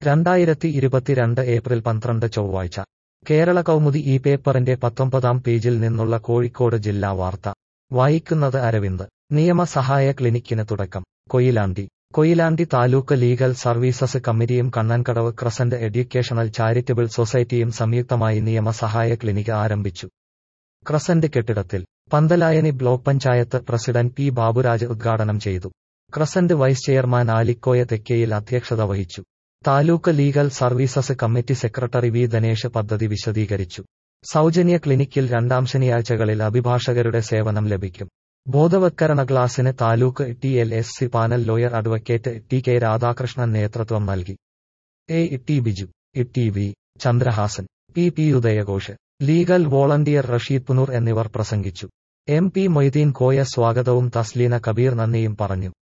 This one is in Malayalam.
രണ്ടായിരത്തി ഇരുപത്തിരണ്ട് ഏപ്രിൽ പന്ത്രണ്ട് ചൊവ്വാഴ്ച കേരള കൗമുദി ഈ പേപ്പറിന്റെ പത്തൊമ്പതാം പേജിൽ നിന്നുള്ള കോഴിക്കോട് ജില്ലാ വാർത്ത വായിക്കുന്നത് അരവിന്ദ് നിയമസഹായ ക്ലിനിക്കിന് തുടക്കം കൊയിലാണ്ടി കൊയിലാണ്ടി താലൂക്ക് ലീഗൽ സർവീസസ് കമ്മിറ്റിയും കണ്ണൻകടവ് ക്രസന്റ് എഡ്യൂക്കേഷണൽ ചാരിറ്റബിൾ സൊസൈറ്റിയും സംയുക്തമായി നിയമസഹായ ക്ലിനിക്ക് ആരംഭിച്ചു ക്രസന്റ് കെട്ടിടത്തിൽ Panthalayani block panchayat president P Baburaj ഉദ്ഘാടനം ചെയ്തു crescent vice chairman Alikoya Thekkeyil അധ്യക്ഷത വഹിച്ചു taluk legal services committee secretary V Dhanesh പദ്ധതി വിശദീകരിച്ചു സൗജന്യ ക്ലിനിക്കിൽ രണ്ടാം ശനിയാഴ്ചകളിൽ അഭിഭാഷകരുടെ സേവനം ലഭിക്കും ബോധവത്കരണ ക്ലാസിന് taluk T L S C panel lawyer advocate T K Radhakrishnan നേതൃത്വം നൽകി A T Biju T V Chandrahasan P P Udayaghosh legal volunteer Rasheed Punoor എന്നിവർ പ്രസംഗിച്ചു എം പി മൊയ്തീൻ കോയ സ്വാഗതവും തസ്ലീന കബീർ നന്ദിയും പറഞ്ഞു